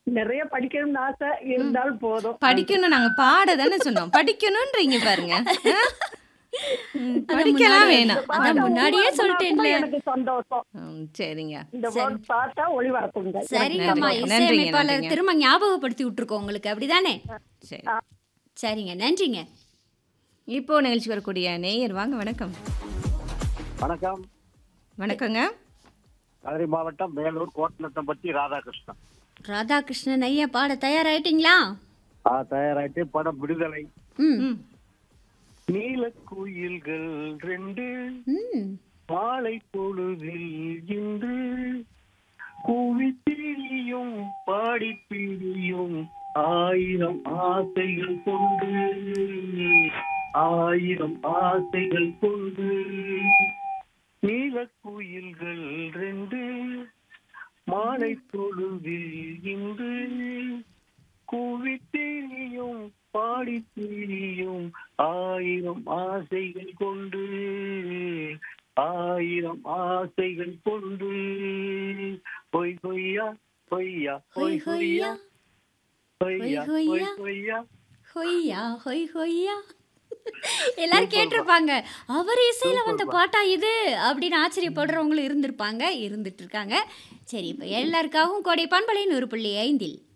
நிறைய படிக்கணும்னு ஆசை இருந்தால் போதும் படிக்கணும் நாங்க பாட தானே சொன்னோம் படிக்கணும்ன்றீங்க பாருங்க ஆ? ம், அதான் படிக்கலாம் முன்னாடியே- வேணாம் அதான் முன்னாடியே உங்க- சொல்லிட்டேன்ல. உங்க எனக்கு சந்தோஷம் ம், சரிங்க இந்த வேர்ட் பார்த்தா ஒளிபரப்புங்க சரிங்கம்மா நன்றிங்க, நன்றிங்க, இசையமைப்பாளர் நன்றிங்க. திரும்ப ஞாபகப்படுத்தி விட்டுருக்கோம் உங்களுக்கு அப்படிதானே சரி சரிங்க நன்றிங்க இப்போ நிகழ்ச்சி வரக்கூடிய நேயர் வாங்க வணக்கம் வணக்கம் வணக்கங்க மதுரை மாவட்டம் மேலூர் கோட்டநத்தம்பட்டி ராதாகிருஷ்ணன் ராதாகிருஷ்ணன் ஐயா பாட தயாராயிட்டீங்களா ஆ, தயாராயிட்டு படம் விடுதலை ம் ம் நீல குயில்கள் ரெண்டு ம் மாலை பொழுதில் இன்று கூவி திரியும் பாடி பிரியும் ஆயிரம் ஆசைகள் கொண்டு ஆயிரம் ஆசைகள் கொண்டு நீல குயில்கள் ரெண்டு மாலை பொழுதில் இன்று கூவி திரியும் பாடி திரியும் ஆயிரம் ஆசைகள் கொண்டு ஆயிரம் ஆசைகள் கொண்டு பொய் பொய்யா பொய்யா ஹொய் ஹொய்யா பொய்யா பொய் பொய் பொய்யா. பொய்யா ஹொய்யா ஹொய் ஹொய்யா எல்லாரும் கேட்டிருப்பாங்க அவர் இசையில வந்த பாட்டா இது அப்படின்னு ஆச்சரியப்படுறவங்களும் இருந்திருப்பாங்க இருந்துட்டு இருக்காங்க சரி இப்போ எல்லாருக்காகவும் கோடை பண்பலை நூறு புள்ளி ஐந்தில்